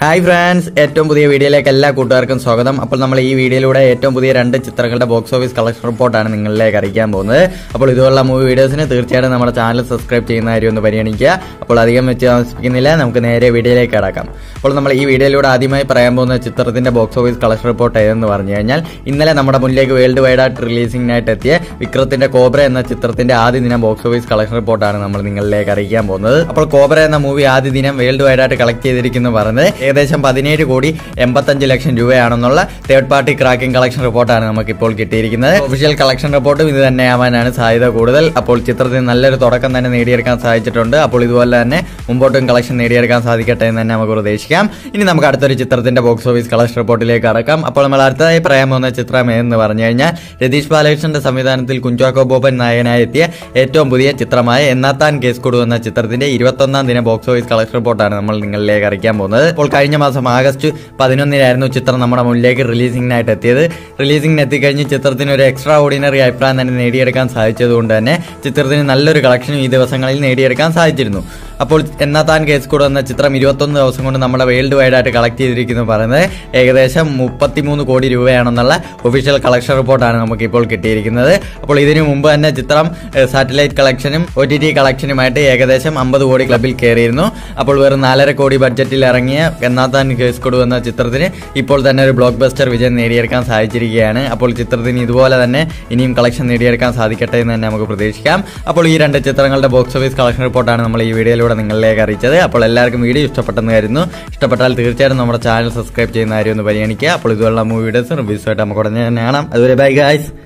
hi friends ഏറ്റവും പുതിയ വീഡിയോയിലേക്ക് എല്ലാ കൂട്ടുകാർക്കും സ്വാഗതം അപ്പോൾ നമ്മൾ ഈ വീഡിയോയിലൂടെ ഏറ്റവും പുതിയ രണ്ട് ചിത്രങ്ങളുടെ ബോക്സ് ഓഫീസ് കളക്ഷൻ റിപ്പോർട്ടാണ് നിങ്ങളിലേക്ക് അറിയിക്കാൻ പോകുന്നത് അപ്പോൾ ഇതുപോലുള്ള മൂവി വീഡിയോസിന് തീർച്ചയായിട്ടും നമ്മുടെ ചാനൽ സബ്സ്ക്രൈബ് ചെയ്യുന്ന കാര്യം ഒന്ന് പരിഗണിക്കുക അപ്പോൾ അധികം വെച്ച് താമസിപ്പിക്കുന്നില്ല നമുക്ക് നേരെ വീഡിയോയിലേക്ക് കടക്കാം അപ്പോൾ നമ്മൾ ഈ വീഡിയോയിലൂടെ ആദ്യമായി പറയാൻ പോകുന്ന ചിത്രത്തിന്റെ ബോക്സ് ഓഫീസ് കളക്ഷൻ റിപ്പോർട്ട് ഏതെന്ന് പറഞ്ഞു കഴിഞ്ഞാൽ ഇന്നലെ നമ്മുടെ മുന്നിലേക്ക് വേൾഡ് വൈഡ് ആയിട്ട് റിലീസിംഗിനായിട്ട് എത്തിയ വിക്രത്തിന്റെ കോബ്ര എന്ന ചിത്രത്തിന്റെ ആദ്യ ദിനം ബോക്സ് ഓഫീസ് കളക്ഷൻ റിപ്പോർട്ടാണ് നമ്മൾ നിങ്ങളിലേക്ക് അറിയിക്കാൻ പോകുന്നത് അപ്പോൾ കോബ്ര എന്ന മൂവി ആദ്യ ദിനം വേൾഡ് വൈഡ് ആയിട്ട് കളക്ട് ചെയ്തിരിക്കുന്നു പറയുന്നത് ഏകദേശം പതിനേഴ് കോടി എൺപത്തഞ്ച് ലക്ഷം രൂപയാണെന്നുള്ള തേർഡ് പാർട്ടി ക്രാക്കിംഗ് കളക്ഷൻ റിപ്പോർട്ടാണ് നമുക്ക് ഇപ്പോൾ കിട്ടിയിരിക്കുന്നത് ഒഫീഷ്യൽ കളക്ഷൻ റിപ്പോർട്ടും ഇത് തന്നെ ആവാനാണ് സാധ്യത കൂടുതൽ അപ്പോൾ ചിത്രത്തിന് നല്ലൊരു തുടക്കം തന്നെ നേടിയെടുക്കാൻ സാധിച്ചിട്ടുണ്ട് അപ്പോൾ ഇതുപോലെ തന്നെ മുമ്പോട്ടും കളക്ഷൻ നേടിയെടുക്കാൻ സാധിക്കട്ടെ എന്ന് തന്നെ നമുക്ക് പ്രതീക്ഷിക്കാം ഇനി നമുക്ക് അടുത്തൊരു ചിത്രത്തിന്റെ ബോക്സ് ഓഫീസ് കളക്ഷൻ റിപ്പോർട്ടിലേക്ക് കടക്കാം അപ്പോൾ നമ്മൾ അടുത്തതായി പറയാൻ പോകുന്ന ചിത്രം എന്ന് പറഞ്ഞു കഴിഞ്ഞാൽ രതീഷ് ബാലകൃഷ്ണന്റെ സംവിധാനത്തിൽ കുഞ്ചാക്കോ ബോബൻ നായകനായി എത്തിയ ഏറ്റവും പുതിയ ചിത്രമായ എന്നാത്താൻ കേസ് കൊടു എന്ന ചിത്രത്തിന്റെ ഇരുപത്തൊന്നാം ദിന ബോക്സ് ഓഫീസ് കളക്ഷൻ റിപ്പോർട്ടാണ് നമ്മൾ നിങ്ങളിലേക്ക് അറിയിക്കാൻ പോകുന്നത് അപ്പോൾ കഴിഞ്ഞ മാസം ആഗസ്റ്റ് പതിനൊന്നിനായിരുന്നു ചിത്രം നമ്മുടെ മുന്നിലേക്ക് റിലീസിംഗിനായിട്ട് എത്തിയത് റിലീസിംഗിന് എത്തിക്കഴിഞ്ഞ് ചിത്രത്തിന് ഒരു എക്സ്ട്രാ ഓർഡിനറി അഭിപ്രായം തന്നെ നേടിയെടുക്കാൻ സാധിച്ചതുകൊണ്ട് തന്നെ ചിത്രത്തിന് നല്ലൊരു കളക്ഷനും ഈ ദിവസങ്ങളിൽ നേടിയെടുക്കാൻ സാധിച്ചിരുന്നു അപ്പോൾ എന്നാ താൻ കേസ് കൂടെ എന്ന ചിത്രം ഇരുപത്തൊന്ന് ദിവസം കൊണ്ട് നമ്മുടെ വേൾഡ് വൈഡ് ആയിട്ട് കളക്ട് ചെയ്തിരിക്കുന്നു പറയുന്നത് ഏകദേശം മുപ്പത്തിമൂന്ന് കോടി രൂപയാണെന്നുള്ള ഒഫീഷ്യൽ കളക്ഷൻ റിപ്പോർട്ടാണ് നമുക്ക് ഇപ്പോൾ കിട്ടിയിരിക്കുന്നത് അപ്പോൾ ഇതിനു മുമ്പ് തന്നെ ചിത്രം സാറ്റലൈറ്റ് കളക്ഷനും ഒ ടി ടി കളക്ഷനുമായിട്ട് ഏകദേശം അമ്പത് കോടി ക്ലബിൽ കയറിയിരുന്നു അപ്പോൾ വെറും നാലര കോടി ബഡ്ജറ്റിൽ ഇറങ്ങിയ എന്നാത്താൻ കേസ് കൊടു എന്ന ചിത്രത്തിന് ഇപ്പോൾ തന്നെ ഒരു ബ്ലോക്ക് ബസ്റ്റർ വിജയം നേടിയെടുക്കാൻ സാധിച്ചിരിക്കുകയാണ് അപ്പോൾ ചിത്രത്തിന് ഇതുപോലെ തന്നെ ഇനിയും കളക്ഷൻ നേടിയെടുക്കാൻ സാധിക്കട്ടെ എന്ന് തന്നെ നമുക്ക് പ്രതീക്ഷിക്കാം അപ്പോൾ ഈ രണ്ട് ചിത്രങ്ങളുടെ ബോക്സ് ഓഫീസ് കളക്ഷൻ റിപ്പോർട്ടാണ് നമ്മൾ ഈ വീഡിയോയിലൂടെ നിങ്ങളിലേക്ക് അറിയിച്ചത് അപ്പോൾ എല്ലാവർക്കും വീഡിയോ ഇഷ്ടപ്പെട്ടെന്ന് കരുതുന്നു ഇഷ്ടപ്പെട്ടാൽ തീർച്ചയായിട്ടും നമ്മുടെ ചാനൽ സബ്സ്ക്രൈബ് ചെയ്യുന്ന കാര്യം ഒന്ന് പരിഗണിക്കുക അപ്പോൾ ഇതുപോലുള്ള മൂവി വീഡിയോസ് റിവ്യൂസുമായിട്ട് നമുക്ക് ഉടനെ തന്നെ കാണാം അതുവരെ ബൈ ഗായ്സ്